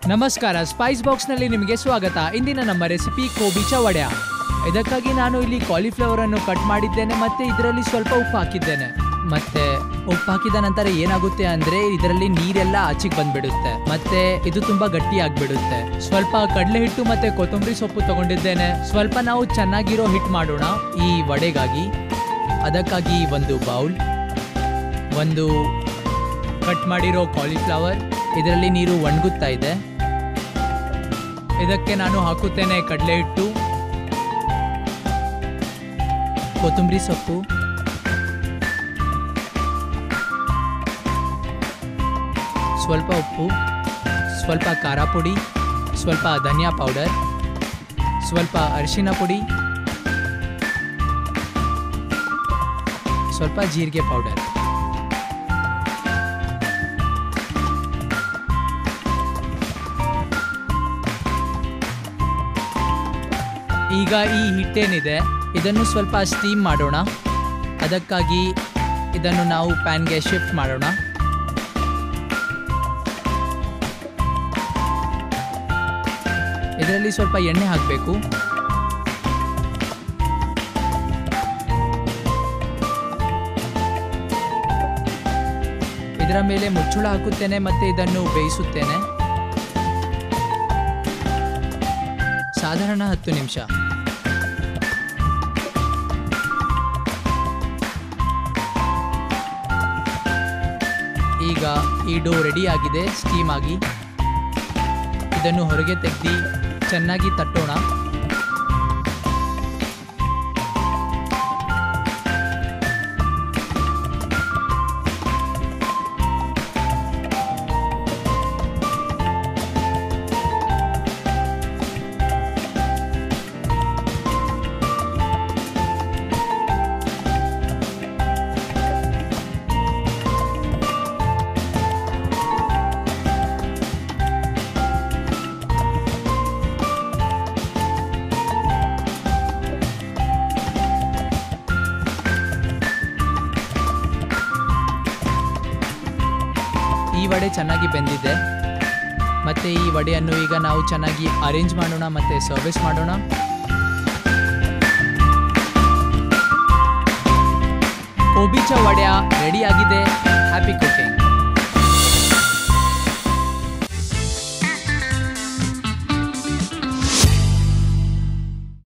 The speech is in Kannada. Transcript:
ನಮಸ್ಕಾರ ಸ್ಪೈಸ್ ಬಾಕ್ಸ್ನಲ್ಲಿ ನಿಮಗೆ ಸ್ವಾಗತ ಇಂದಿನ ನಮ್ಮ ರೆಸಿಪಿ ಕೋಬಿ ಚವಡ್ಯ ಇದಕ್ಕಾಗಿ ನಾನು ಇಲ್ಲಿ ಕಾಲಿಫ್ಲವರ್ ಅನ್ನು ಕಟ್ ಮಾಡಿದ್ದೇನೆ ಮತ್ತೆ ಇದರಲ್ಲಿ ಸ್ವಲ್ಪ ಉಪ್ಪು ಹಾಕಿದ್ದೇನೆ ಮತ್ತೆ ಉಪ್ಪು ಹಾಕಿದ ನಂತರ ಏನಾಗುತ್ತೆ ಅಂದ್ರೆ ಇದರಲ್ಲಿ ನೀರೆಲ್ಲ ಆಚೆಗೆ ಬಂದ್ಬಿಡುತ್ತೆ ಮತ್ತೆ ಇದು ತುಂಬಾ ಗಟ್ಟಿ ಆಗ್ಬಿಡುತ್ತೆ ಸ್ವಲ್ಪ ಕಡಲೆ ಹಿಟ್ಟು ಮತ್ತೆ ಕೊತ್ತಂಬರಿ ಸೊಪ್ಪು ತಗೊಂಡಿದ್ದೇನೆ ಸ್ವಲ್ಪ ನಾವು ಚೆನ್ನಾಗಿರೋ ಹಿಟ್ ಮಾಡೋಣ ಈ ವಡೆಗಾಗಿ ಅದಕ್ಕಾಗಿ ಒಂದು ಬೌಲ್ ಒಂದು ಕಟ್ ಮಾಡಿರೋ ಕಾಲಿಫ್ಲವರ್ ಇದರಲ್ಲಿ ನೀರು ಒಣಗುತ್ತಾ ಇದೆ ಇದಕ್ಕೆ ನಾನು ಹಾಕುತ್ತೇನೆ ಕಡಲೆ ಹಿಟ್ಟು ಕೊತ್ತಂಬರಿ ಸೊಪ್ಪು ಸ್ವಲ್ಪ ಉಪ್ಪು ಸ್ವಲ್ಪ ಖಾರ ಪುಡಿ ಸ್ವಲ್ಪ ಧನಿಯಾ ಪೌಡರ್ ಸ್ವಲ್ಪ ಅರಿಶಿನ ಪುಡಿ ಸ್ವಲ್ಪ ಜೀರಿಗೆ ಪೌಡರ್ ಈಗ ಈ ಹಿಟ್ಟೇನಿದೆ ಇದನ್ನು ಸ್ವಲ್ಪ ಸ್ಟೀಮ್ ಮಾಡೋಣ ಅದಕ್ಕಾಗಿ ಇದನ್ನು ನಾವು ಪ್ಯಾನ್ಗೆ ಶಿಫ್ಟ್ ಮಾಡೋಣ ಇದರಲ್ಲಿ ಸ್ವಲ್ಪ ಎಣ್ಣೆ ಹಾಕಬೇಕು ಇದರ ಮೇಲೆ ಮುಚ್ಚಳ ಹಾಕುತ್ತೇನೆ ಮತ್ತೆ ಇದನ್ನು ಬೇಯಿಸುತ್ತೇನೆ ಸಾಧಾರಣ ಹತ್ತು ನಿಮಿಷ ಈಗ ಈ ಡೋ ರೆಡಿ ಆಗಿದೆ ಸ್ಟೀಮ್ ಆಗಿ ಇದನ್ನು ಹೊರಗೆ ತೆಗೆದು ಚೆನ್ನಾಗಿ ತಟ್ಟೋಣ ಈ ವಡೆ ಚೆನ್ನಾಗಿ ಬೆಂದಿದೆ ಮತ್ತೆ ಈ ವಡೆಯನ್ನು ಈಗ ನಾವು ಚೆನ್ನಾಗಿ ಅರೇಂಜ್ ಮಾಡೋಣ ಮತ್ತೆ ಸರ್ವಿಸ್ ಮಾಡೋಣ ಕೋಬಿಚ ವಡೆಯ ರೆಡಿ ಆಗಿದೆ ಹ್ಯಾಪಿ ಕುಕಿಂಗ್